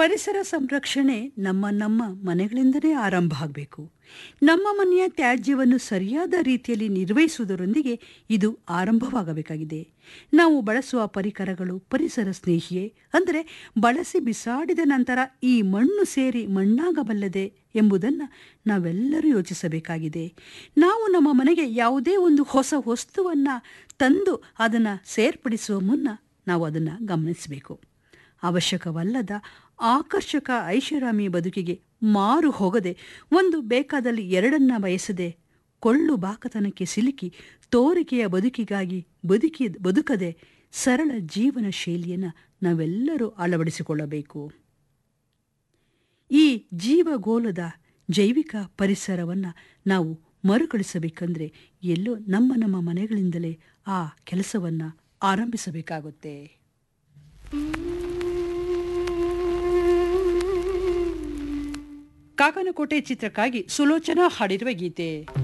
ಪರಿಸರ ಸಂರಕ್ಷಣೆ ನಮ್ಮ ನಮ್ಮ ಮನೆಗಳಿಂದಲೇ ಆರಂಭ ಆಗಬೇಕು ನಮ್ಮ ಮನೆಯ ತ್ಯಾಜ್ಯವನ್ನು ಸರಿಯಾದ ರೀತಿಯಲ್ಲಿ ನಿರ್ವಹಿಸುವುದರೊಂದಿಗೆ ಇದು ಆರಂಭವಾಗಬೇಕಾಗಿದೆ ನಾವು ಬಳಸುವ ಪರಿಕರಗಳು ಪರಿಸರ ಸ್ನೇಹಿಯೇ ಅಂದರೆ ಬಳಸಿ ಬಿಸಾಡಿದ ನಂತರ ಈ ಮಣ್ಣು ಸೇರಿ ಮಣ್ಣಾಗಬಲ್ಲದೆ ಎಂಬುದನ್ನು ನಾವೆಲ್ಲರೂ ಯೋಚಿಸಬೇಕಾಗಿದೆ ನಾವು ನಮ್ಮ ಮನೆಗೆ ಯಾವುದೇ ಒಂದು ಹೊಸ ವಸ್ತುವನ್ನು ತಂದು ಅದನ್ನು ಸೇರ್ಪಡಿಸುವ ಮುನ್ನ ನಾವು ಅದನ್ನು ಗಮನಿಸಬೇಕು ಅವಶ್ಯಕವಲ್ಲದ ಆಕರ್ಷಕ ಐಷಾರಾಮಿ ಬದುಕಿಗೆ ಮಾರು ಹೋಗದೆ ಒಂದು ಬೇಕಾದಲ್ಲಿ ಎರಡನ್ನ ಬಯಸದೆ ಕೊಳ್ಳು ಬಾಕತನಕ್ಕೆ ಸಿಲುಕಿ ತೋರಿಕೆಯ ಬದುಕಿಗಾಗಿ ಬದುಕಿ ಬದುಕದೆ ಸರಳ ಜೀವನ ಶೈಲಿಯನ್ನು ನಾವೆಲ್ಲರೂ ಅಳವಡಿಸಿಕೊಳ್ಳಬೇಕು ಈ ಜೀವಗೋಲದ ಜೈವಿಕ ಪರಿಸರವನ್ನು ನಾವು ಮರುಕಳಿಸಬೇಕಂದ್ರೆ ಎಲ್ಲೋ ನಮ್ಮ ನಮ್ಮ ಮನೆಗಳಿಂದಲೇ ಆ ಕೆಲಸವನ್ನು ಆರಂಭಿಸಬೇಕಾಗುತ್ತೆ ಕಾಕನಕೋಟೆ ಚಿತ್ರಕ್ಕಾಗಿ ಸುಲೋಚನಾ ಹಾಡಿರುವ ಗೀತೆ